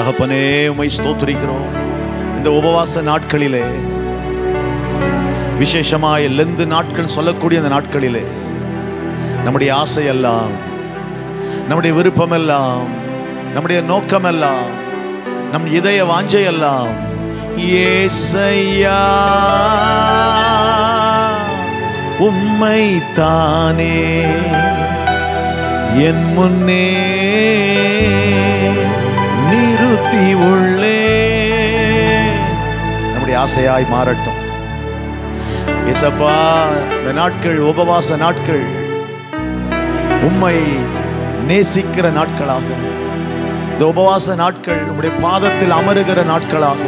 தகப்பனே உமை ஸ்தோத்திரிக்கிறோம் இந்த உபவாச நாட்களிலே விசேஷமாய் லெந்து நாட்கள் சொல்லக்கூடிய அந்த நாட்களிலே நம்முடைய ஆசையெல்லாம் நம்முடைய விருப்பமெல்லாம் நம்முடைய நோக்கமெல்லாம் நம் இதய வாஞ்சையெல்லாம் ஏசையா உம்மை தானே என் முன்னே நிறுத்தி உள்ளே நம்முடைய ஆசையாய் மாறட்டும் இசப்பா இந்த நாட்கள் உபவாச நாட்கள் உம்மை நேசிக்கிற நாட்களாகும் இந்த உபவாச நாட்கள் உம்முடைய பாதத்தில் அமருகிற நாட்களாக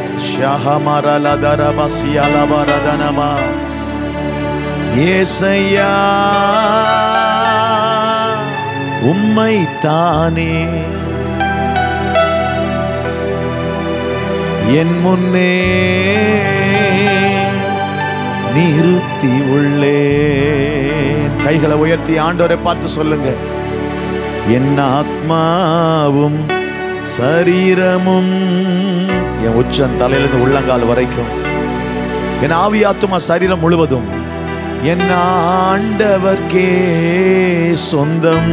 ஷஹமரலதரபசியலபரதனமா ஏசையா உம்மை தானே என் முன்னே நிறுத்தி உள்ளே கைகளை உயர்த்தி ஆண்டவரை பார்த்து சொல்லுங்க என் ஆத்மாவும் சரீரமும் என் உச்சன் தலையிலிருந்து உள்ளங்கால் வரைக்கும் என் ஆவி ஆத்துமா சரீரம் முழுவதும் என் ஆண்டவர்க்கே சொந்தம்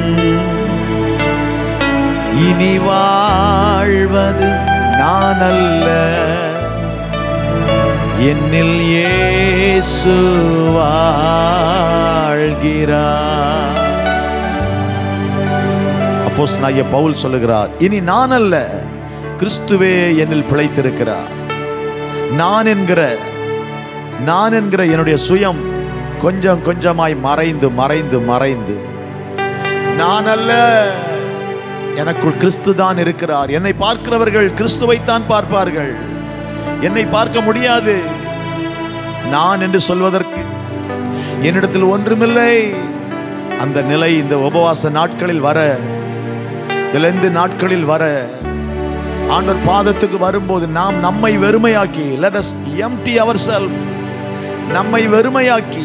இனி வாழ்வது நான் அல்ல என்னில் இயேசு வாழ்கிறார் அப்போஸ்தலனாகிய பவுல் சொல்லுகிறார் இனி நான் அல்ல கிறிஸ்துவே என்னில் பிழைத்திருக்கிறார் நான் என்கிற நான் என்கிற என்னுடைய சுயம் கொஞ்சம் கொஞ்சமாய் மறைந்து மறைந்து மறைந்து நான் அல்ல எனக்குள் கிறிஸ்து தான் இருக்கிறார் என்னை பார்க்கிறவர்கள் கிறிஸ்துவைத்தான் பார்ப்பார்கள் என்னை பார்க்க முடியாது நான் என்று சொல்வதற்கு என்னிடத்தில் ஒன்றுமில்லை அந்த நிலை இந்த உபவாச நாட்களில் வர இழந்து நாட்களில் வர ஆண்டவர் பாதத்துக்கு வரும்போது நாம் நம்மை வெறுமையாக்கி let us empty ourselves நம்மை வெறுமையாக்கி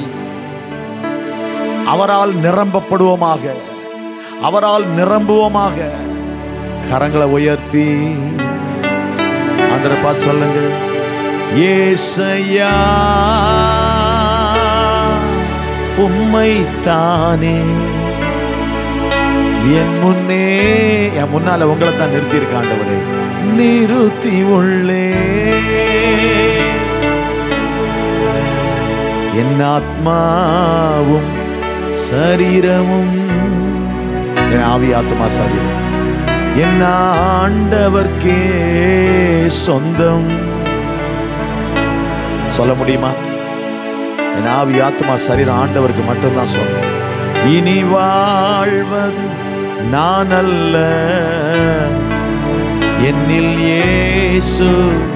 அவரால் நிரம்பப்படுவோமாக அவரால் நிரம்புவோமாக கரங்களை உயர்த்தி ஆண்டரை பார்த்து சொல்லுங்க ஏசையா உம்மை தானே என் முன்னே என் முன்னால உங்களை தான் நிறுத்தி இருக்க ஆண்டவரே நிறுத்தி உள்ளே என் ஆத்மாவும் சரீரமும் என் ஆவி ஆத்மா சரீரம் என் ஆண்டவர்க்கே சொந்தம் சொல்ல முடியுமா என் ஆவி ஆத்மா சரீரம் ஆண்டவருக்கு மட்டும்தான் சொந்தம் இனி வாழ்வது நான் அல்ல என்னில் இயேசு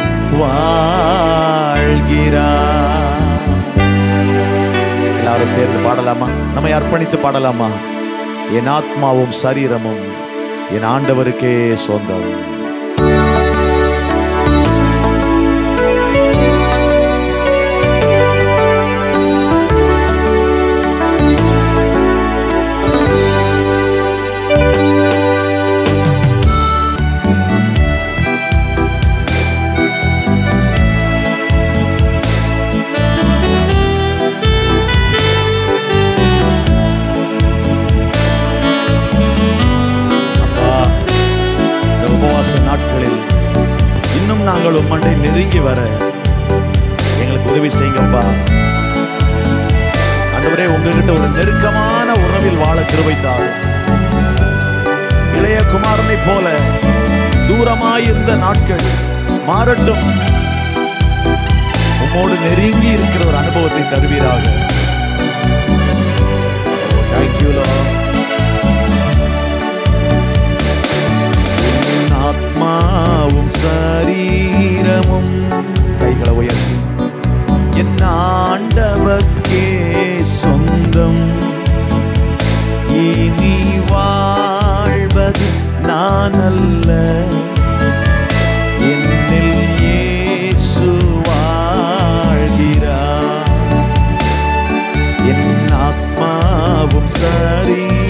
வாழ்கிறார் எல்லாரும் சேர்ந்து பாடலாமா நம்மை அர்ப்பணித்து பாடலாமா என் ஆத்மாவும் சரீரமும் என் ஆண்டவருக்கே சொந்தம் அப்பா இந்த உபவாச நாட்களில் இன்னும் நாங்கள் உம்மண்டை நெருங்கி வர எங்களுக்கு உதவி செய்யுங்கப்பா ஆண்டவரே உங்ககிட்ட ஒரு நெருக்கமான உறவில் வாழ கிருபை தாரும் இளைய குமாரனை போல தூரமாயிருந்த நாட்கள் மாறட்டும் உம்மோடு நெருங்கி இருக்கிற ஒரு அனுபவத்தை தருவீராக தேங்க்யூ என் ஆத்மாவும் சரீரமும் கைகளை உயர்த்தி என் ஆண்டவர்க்கே சொந்தம் இனி வாழ்வது நான் அல்ல என்னில் இயேசு வாழ்கிறார் என் ஆத்மாவும் சரீரமும்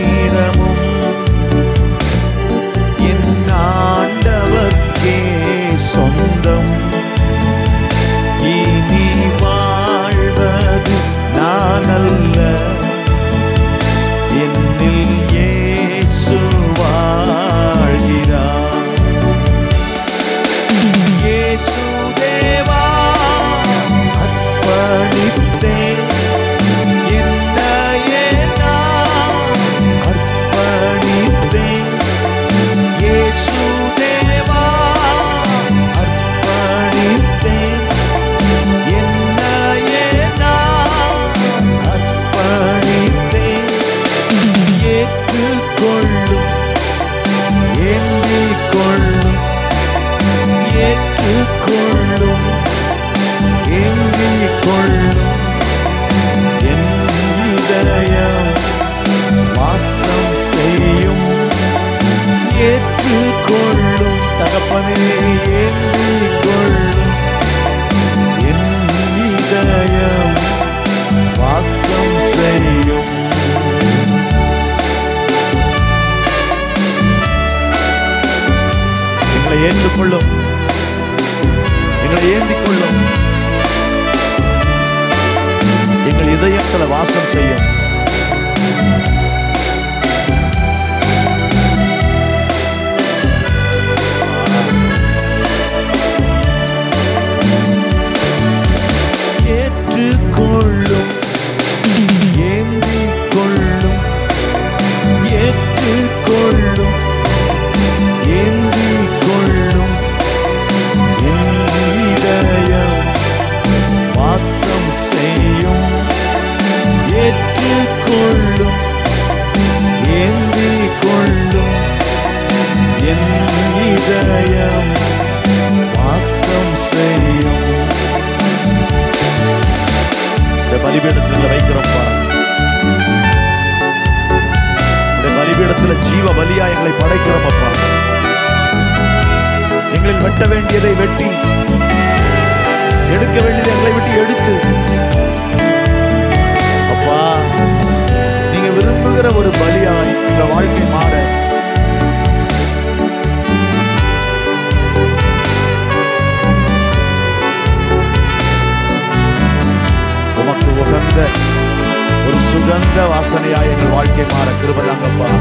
எங்களை ஏற்றுக்கொள்ளும் எங்களை ஏந்திக் கொள்ளும் எங்கள் இதயத்துல வாசம் செய்யும் ஏற்றுக்கொள்ளும் ஏந்திக் கொள்ளும் ஏற்றுக்கொள்ளும் ஏந்திக் கொள்ளும் என் இதயம் வாசம் செய்யும் ஏற்றுக்கொள்ளும் ஏந்திக் கொள்ளும் என் இதயம் வாசம் செய்யும் இந்த பலிபீடத்தில் வைக்கிறோம்ப்பா இந்த பலிபீடத்துல ஜீவ பலியா எங்களை படைக்கிறோம் அப்பா எங்களில் வெட்ட வேண்டியதை வெட்டி எடுக்க வேண்டியதை எங்களை விட்டு எடுத்து அப்பா நீங்க விரும்புகிற ஒரு பலியாய் இந்த வாழ்க்கை மாற உமக்கு உகந்த ஒரு சுகந்த வாசனையாய் எங்கள் வாழ்க்கை மாற கிருபதாங்கப்பா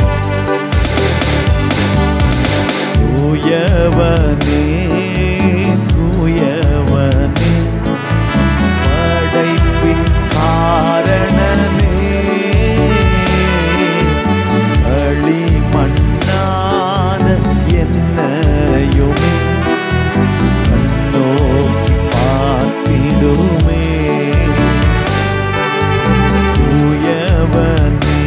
தூயவனே தூயவனே படைப்பின் காரணனே களிமண்ணான என்னையுமே கண்ணோக்கி பார்த்திடுமே தூயவனே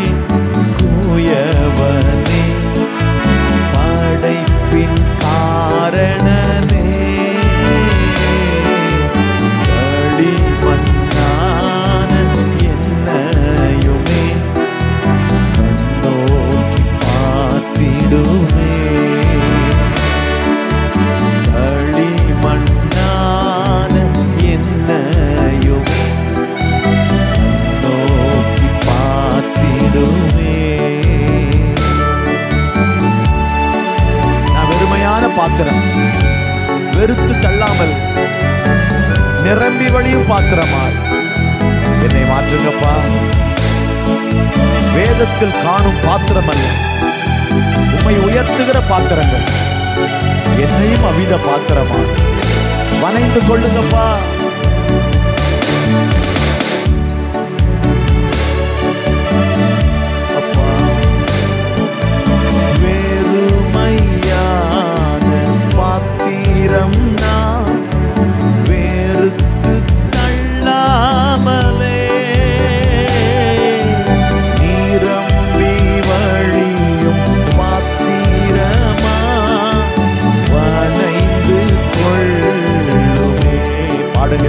தூயவனே படைப்பின் காரணனே களிமண்ணான என்னையுமே கண்ணோக்கி பார்த்திடுமே களிமண்ணான என்னையுமே நோக்கி பார்த்திடுமே நான் வெறுமையான பாத்திரம் வெறுத்து தள்ளாமல் நிரம்பி வழியும் பாத்திரமாய் என்னை மாற்றுங்கப்பா வேதத்தில் காணும் பாத்திரம் அல்ல உம்மை உயர்த்துகிற பாத்திரங்கள் என்னையும் அவித பாத்திரமா வனைந்து கொள்ளுங்கப்பா அப்பா வெறுமையான பாத்திரம் நான் வெறுத்து தள்ளாமலே நிரம்பி வழியும் பாத்திரமா வனைந்து கொள்ளுமே பாடுங்க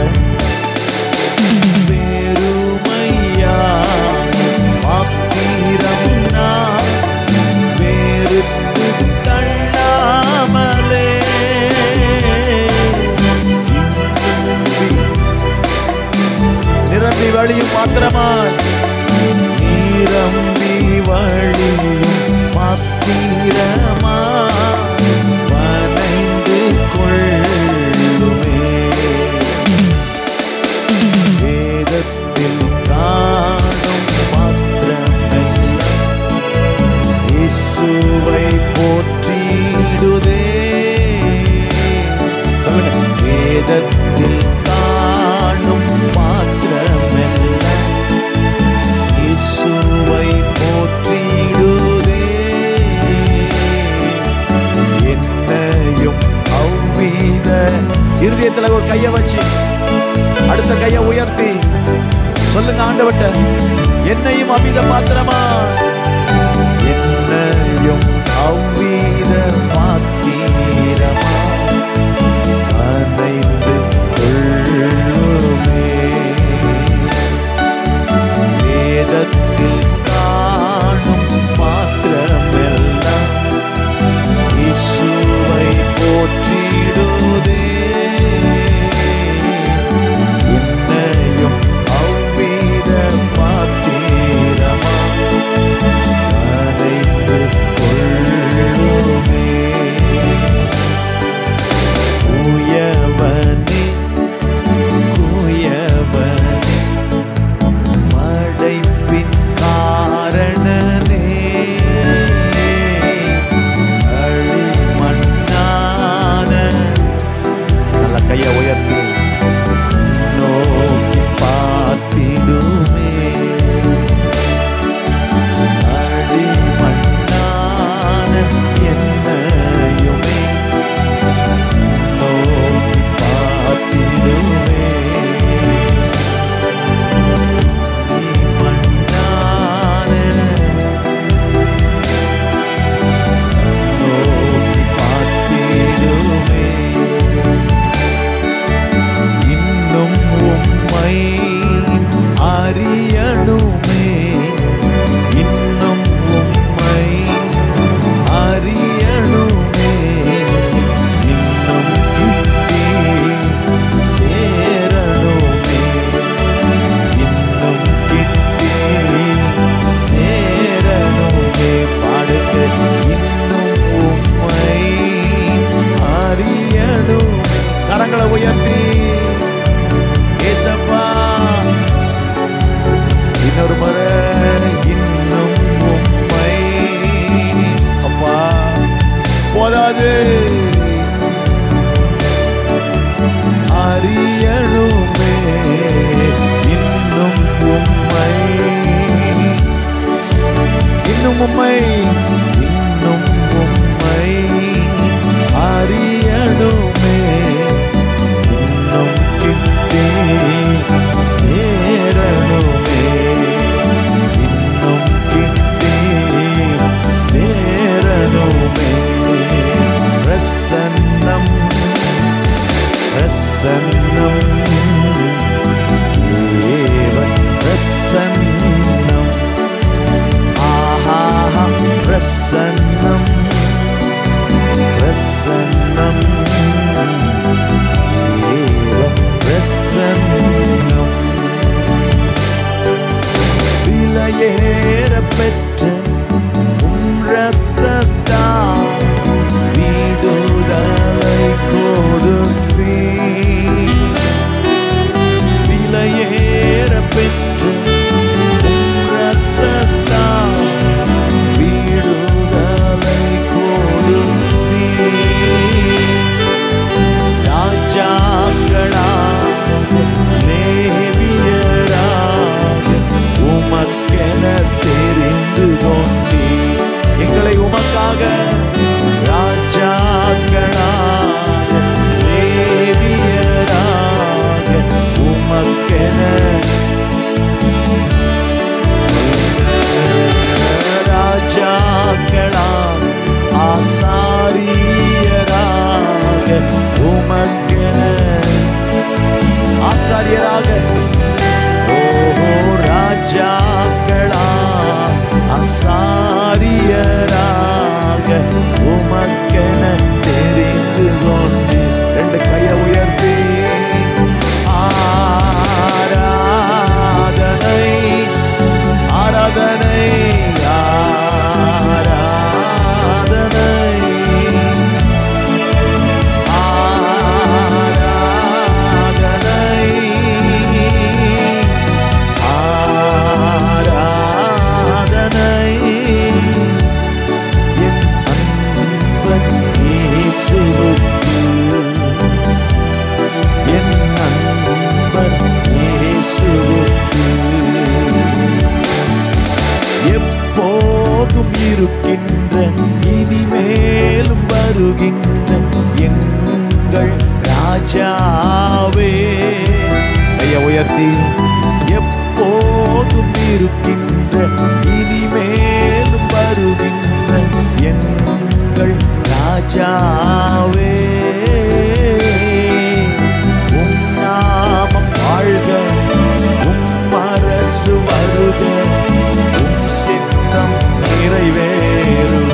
வெறுமையான பாத்திரம் நான் வெறுத்து தள்ளாமலே நிரம்பி வழியும் பாத்திரமாய் நிரம்பி வழியும் பாத்திரமா வனைந்து கொள்ளுமே வேதத்தில் காணும் பாத்திரமெல்லாம் இயேசுவை போற்றிடுதே சொல்லுங்க வேதத்தில் காணும் பாத்திரமெல்லாம் இயேசுவை போற்றிடுதே என்னையும் அவ்வித இருதயத்துல ஒரு கைய வச்சு அடுத்த கையை உயர்த்தி சொல்லுங்க ஆண்டவட்ட என்னையும் அவ்வித பாத்திரமா என்னையும் அவ்வித பாத்திரமா அனைந்து கொள்ளுமே வேதத்தில் காணும் பாத்திரமெல்லாம் இயேசுவை போற்றிடுதே என்னையும் அவ்வித பாத்திரமா கரங்களை உயர்த்தி ஏசப்பா இன்னொரு முறை இன்னும் உம்மை அப்பா போதாது அறியணுமே இன்னும் உம்மை இன்னும் உம்மை இன்னும் உம்மை அறியணுமே இன்னும் கிட்டே சேரணுமே இன்னும் கிட்டே சேரணுமே பிரசன்னம் பிரசன்னம் தேவ பிரசன்னம் ஆஹா பிரசன்னம் பிரசன்னம் தேவ பிரசன்னம் விலையேற பெற்ற உம் ரத்தத்தால் விடுதலை கொடுத்தீ விலையேற பெற்ற உம் ரத்தத்தால் விடுதலை கொடுத்தீ ராஜாக்களாக லேவியராக உமக்கென தெரிந்து கொண்டீ எங்களை உமக்காக ராஜாக்களாக லேவியராக உமக்கென ராஜாக்களா ஆசாரியராக உமக்கென ஆசாரியராக ஓஹோ ராஜாக்களா ஆசாரியராக உமக்கென தெரிந்து கொண்டு ரெண்டு கையை உயர்த்தி ஆராதனை ஆராதனை ஆராதனை ஆராதனை ஆராதனை என் அன்பன் இயேசுவுக்கு என் அன்பன் இயேசுவுக்கு எப்போதும் இருக்கின்ற இனிமேலும் வருகின்ற எங்கள் ராஜாவே கைய உயர்த்தி எப்போதும் இருக்கின்ற இனிமேலும் வருகின்ற எங்கள் ராஜாவே உம் நாமம் வாழ்க உம் அரசு வருக உம் சித்தம் நிறைவேறுக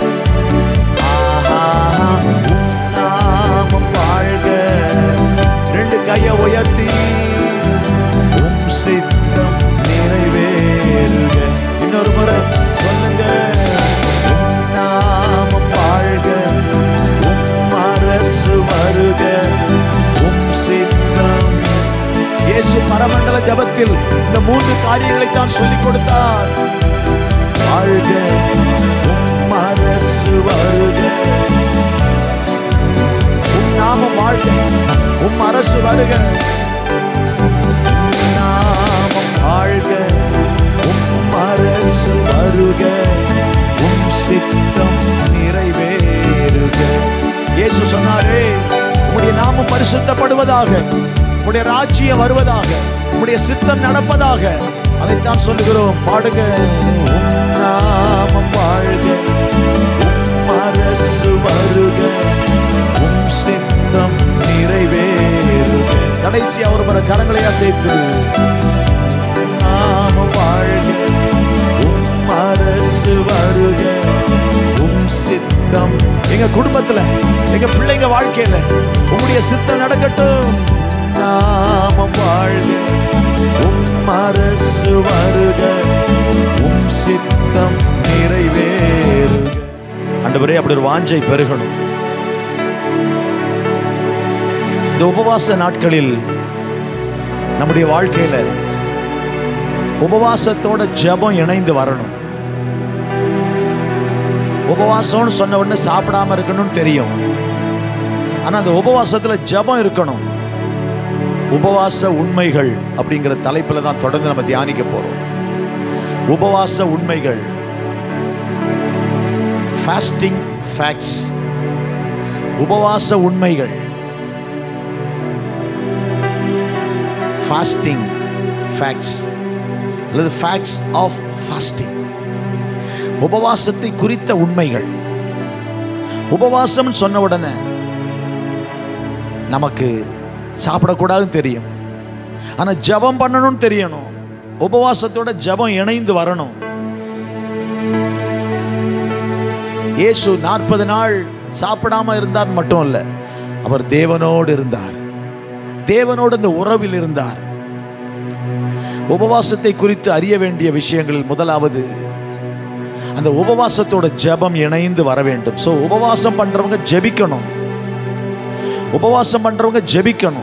ஆஹா, உம் நாமம் வாழ்க ரெண்டு கையை உயர்த்தி உம் சித்தம் நிறைவேறுக இன்னொரு முறை சொல்லுங்க உம் நாமம் வாழ்க உம் அரசு வருக உம் சித்தம் இயேசு பரமண்டல ஜபத்தில் இந்த மூன்று காரியங்களை தான் சொல்லிக் கொடுத்தார் வாழ்க உம் அரசு வருக உம் நாமம் வாழ்க உம் அரசு வருக உம் நாமம் வாழ்க உம் அரசு வருக உம் சித்தம் நிறைவேறுக இயேசு சொன்னாரே உம்முடைய நாமம் பரிசுத்தப்படுவதாக உம்முடைய ராஜ்யம் வருவதாக உம்முடைய சித்தம் நடப்பதாக அதைத்தான் சொல்லுகிறோம் பாடுங்க உம் நாமம் வாழ்க உம் அரசு வருக உம் சித்தம் நிறைவேறுக கடைசியா ஒரு முறை கரங்களை அசைத்து உம் நாமம் வாழ்க உம் அரசு வருக உம் சித்தம் எங்க குடும்பத்துல எங்க பிள்ளைங்க வாழ்க்கையில உம்முடைய சித்தம் நடக்கட்டும் நாமம் வாழ்க உம் அரசு வருக உம் சித்தம் நிறைவேறுக ஆண்டவரே அப்படி ஒரு வாஞ்சை பெருகணும் இந்த உபவாச நாட்களில் நம்முடைய வாழ்க்கையில உபவாசத்தோட ஜெபம் இணைந்து வரணும் உபவாசம்னு சொன்ன உடனே சாப்பிடாம இருக்கணும்னு தெரியும் ஆனா அந்த உபவாசத்துல ஜெபம் இருக்கணும் உபவாச உண்மைகள் அப்படிங்கிற தலைப்புல தான் தொடர்ந்து நம்ம தியானிக்க போறோம் உபவாச உண்மைகள் ஃபாஸ்டிங் ஃபேக்ட்ஸ் உபவாச உண்மைகள் ஃபாஸ்டிங் ஃபேக்ட்ஸ் அல்லது ஃபேக்ட்ஸ் ஆஃப் ஃபாஸ்டிங் உபவாசத்தை குறித்த உண்மைகள் உபவாசம் சொன்ன உடனே நமக்கு சாப்பிடக்கூடாதுன்னு தெரியும் ஆனால் ஜெபம் பண்ணணும்னு தெரியணும் உபவாசத்தோட ஜெபம் இணைந்து வரணும் இயேசு நாற்பது நாள் சாப்பிடாம இருந்தார் மட்டும் இல்ல அவர் தேவனோடு இருந்தார் தேவனோடு இந்த உறவில் இருந்தார் உபவாசத்தை குறித்து அறிய வேண்டிய விஷயங்களில் முதலாவது அந்த உபவாசத்தோட ஜெபம் இணைந்து வர வேண்டும் ஸோ உபவாசம் பண்றவங்க ஜெபிக்கணும் உபவாசம் பண்றவங்க ஜெபிக்கணும்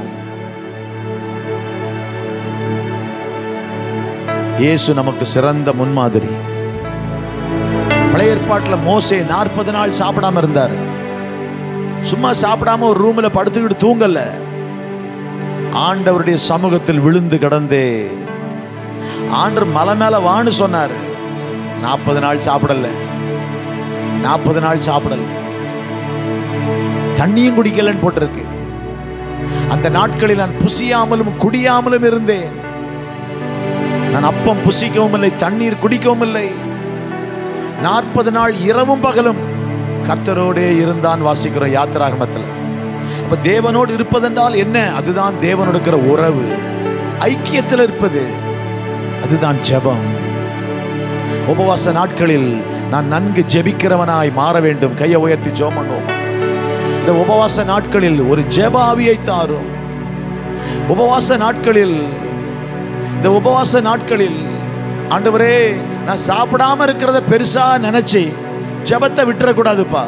இயேசு நமக்கு சிறந்த முன்மாதிரி பழைய ஏற்பாட்டில் மோசே நாற்பது நாள் சாப்பிடாம இருந்தார் சும்மா சாப்பிடாம ஒரு ரூம்ல படுத்துக்கிட்டு தூங்கல ஆண்டவருடைய சமூகத்தில் விழுந்து கிடந்தே ஆண்டர் மலை மேல வான்னு சொன்னார் நாற்பது நாள் சாப்பிடல நாற்பது நாள் சாப்பிடல தண்ணியும் குடிக்கலன்னு போட்டிருக்கு அந்த நாட்களில் நான் புசியாமலும் குடியாமலும் இருந்தேன் நான் அப்பம் புசிக்கவும் இல்லை தண்ணீர் குடிக்கவும் இல்லை நாற்பது நாள் இரவும் பகலும் கர்த்தரோடே இருந்தான் வாசிக்கிறோம் யாத்திராகமத்தில் அப்ப தேவனோடு இருப்பதென்றால் என்ன அதுதான் தேவனோடு இருக்கிற உறவு ஐக்கியத்தில் இருப்பது அதுதான் ஜெபம் உபவாச நாட்களில் நான் நன்கு ஜெபிக்கிறவனாய் மாற வேண்டும் கையை உயர்த்தி ஜெபம் பண்ணுவோம் இந்த உபவாச நாட்களில் ஒரு ஜெப ஆவியை தாரும் உபவாச நாட்களில் இந்த உபவாச நாட்களில் ஆண்டவரே நான் சாப்பிடாம இருக்கிறத பெருசா நினைச்சு ஜெபத்தை விட்டுறக்கூடாதுப்பா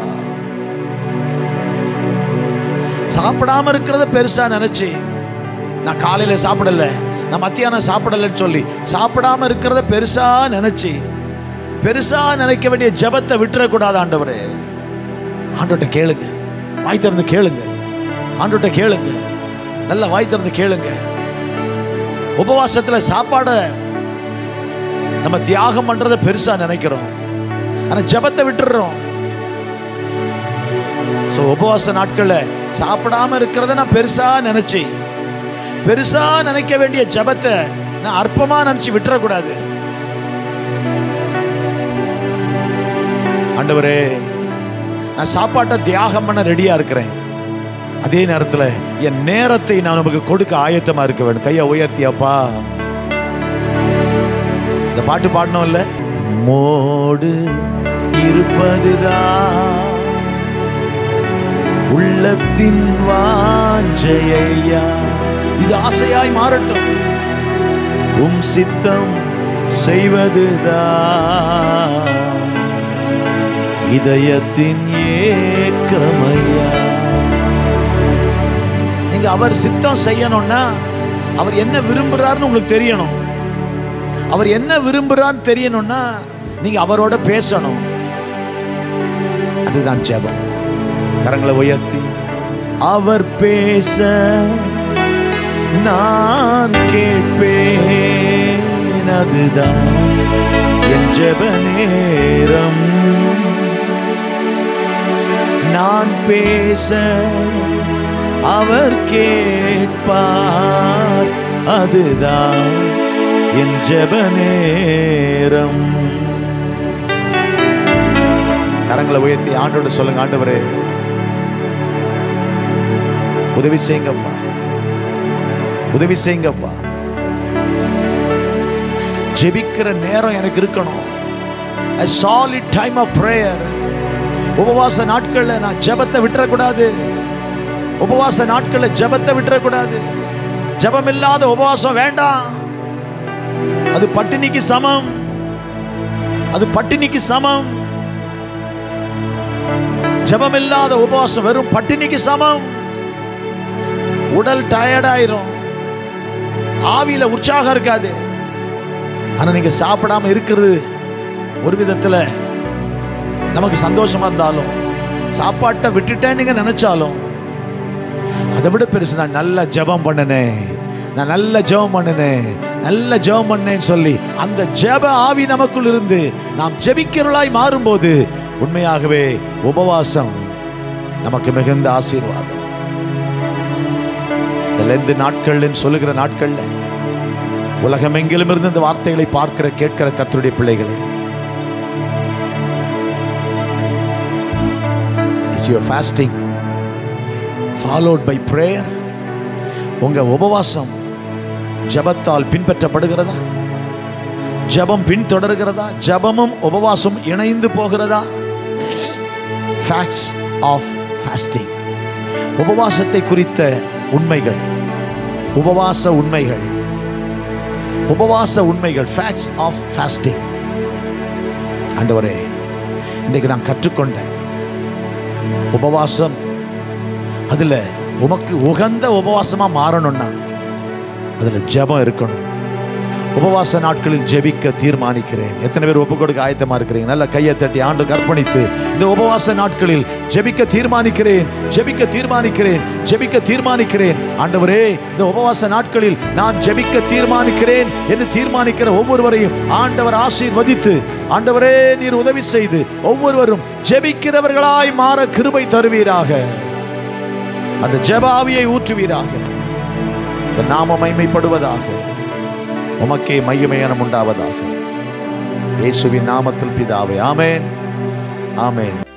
சாப்பிடாம இருக்கிறத பெருசா நினைச்சு நான் காலையில சாப்பிடல நான் மத்தியானம் சாப்பிடலன்னு சொல்லி சாப்பிடாம இருக்கிறத பெருசா நினைச்சு பெருசா நினைக்க வேண்டிய ஜெபத்தை விட்டுறக்கூடாது ஆண்டவரே ஆண்டோட்ட கேளுங்க வாய் திறந்து கேளுங்க ஆண்டோட்ட கேளுங்க நல்ல வாய் திறந்து கேளுங்க உபவாசத்துல சாப்பாட நம்ம தியாகம் பண்றத பெருசா நினைக்கிறோம் ஆனா ஜெபத்தை விட்டுடுறோம் ஸோ உபவாச நாட்கள்ல சாப்பிடாம இருக்கிறத நான் பெருசா நினைச்சு பெருசா நினைக்க வேண்டிய ஜெபத்தை நான் அற்பமா நினைச்சு விட்டுறக்கூடாது ஆண்டவரே நான் சாப்பாட்டை தியாகம் பண்ண ரெடியா இருக்கிறேன் அதே நேரத்தில் என் நேரத்தை நான் நமக்கு கொடுக்க ஆயத்தமா இருக்க வேண்டும் கையை உயர்த்தியப்பா இந்த பாட்டு பாடணும் இல்ல மோடு இருப்பதுதான் உள்ளத்தின் வாஞ்சையா இது ஆசையாய் மாறட்டும் உம் சித்தம் செய்வதுதான் இதயத்தின் ஏக்கமையா நீங்க அவர் சித்தம் செய்யணும்னா அவர் என்ன விரும்புறாருன்னு உங்களுக்கு தெரியணும் அவர் என்ன விரும்புறான்னு தெரியணும்னா நீங்க அவரோட பேசணும் அதுதான் ஜெபம் கரங்களை உயர்த்தி அவர் பேச நான் கேட்பேன் அதுதான் என் ஜெப நேரம் நான் பேச அவர் கேட்பார் அதுதான் என் ஜெப நேரம் கரங்களை உயர்த்தி ஆண்டோட சொல்லுங்க ஆண்டவரே உதவி செய்யுங்கப்பா உதவி செய்யுங்கப்பா ஜெபிக்கிற நேரம் எனக்கு இருக்கணும் a solid time of prayer உபவாச நாட்கள்ல நான் ஜெபத்தை விட்டுறக்கூடாது உபவாச நாட்கள்ல ஜெபத்தை விட்டுறக்கூடாது ஜெபம் இல்லாத உபவாசம் வேண்டாம் அது பட்டினிக்கு சமம் அது பட்டினிக்கு சமம் ஜெபம் இல்லாத உபவாசம் வெறும் பட்டினிக்கு சமம் உடல் டயர்டாயிரும் ஆவியில உற்சாகம் இருக்காது ஆனா நீங்க சாப்பிடாம இருக்கிறது ஒரு விதத்துல நமக்கு சந்தோஷமா இருந்தாலும் சாப்பாட்டை விட்டுட்டேன் நீங்க நினைச்சாலும் அதை விட பெருசு நான் நல்ல ஜெபம் பண்ணினேன் நான் நல்ல ஜெபம் பண்ணினேன் நல்ல ஜெபம் பண்ணேன்னு சொல்லி அந்த ஜெப ஆவி நமக்குள் இருந்து நாம் ஜெபிக்கிறவளாய் மாறும்போது உண்மையாகவே உபவாசம் நமக்கு மிகுந்த ஆசீர்வாதம் இந்த லெந்து நாட்கள்னு சொல்லுகிற நாட்கள்ல உலகமெங்கிலும் இருந்து இந்த வார்த்தைகளை பார்க்கிற கேட்கிற கர்த்தருடைய பிள்ளைகளே is your fasting followed by prayer உங்க உபவாசம் ஜெபத்தால் பின்பற்றப்படுகிறதா ஜெபம் பின்தொடர்கிறதா ஜெபமும் உபவாசம் இணைந்து போகிறதா ஃபேக்ட்ஸ் ஆஃப் ஃபாஸ்டிங் உபவாசத்தை குறித்த உண்மைகள் உபவாச உண்மைகள் உபவாச உண்மைகள் ஃபேக்ட்ஸ் ஆஃப் ஃபாஸ்டிங் ஆண்டவரே இன்றைக்கு நான் கற்றுக்கொண்ட உபவாசம் அதுல உமக்கு உகந்த உபவாசமா மாறணும்னா அதுல ஜெபம் இருக்கணும் உபவாச நாட்களில் ஜெபிக்க தீர்மானிக்கிறேன் எத்தனை பேர் ஒப்பு கொடுக்க ஆயத்தமா இருக்கிறீங்க நல்ல கையை தட்டி ஆண்டுக்கு அர்ப்பணித்து இந்த உபவாச நாட்களில் ஜெபிக்க தீர்மானிக்கிறேன் ஜெபிக்க தீர்மானிக்கிறேன் ஜெபிக்க தீர்மானிக்கிறேன் ஆண்டவரே இந்த உபவாச நாட்களில் நான் ஜெபிக்க தீர்மானிக்கிறேன் என்று தீர்மானிக்கிற ஒவ்வொருவரையும் ஆண்டவர் ஆசீர்வதித்து ஆண்டவரே நீர் உதவி செய்து ஒவ்வொருவரும் ஜெபிக்கிறவர்களாய் மாற கிருபை தருவீராக அந்த ஜெபாவியை ஊற்றுவீராக இந்த நாம மைமைப்படுவதாக உமக்கே மையமேனம் உண்டாவதாக இயேசுவின் நாமத்தில் பிதாவே ஆமென் ஆமென்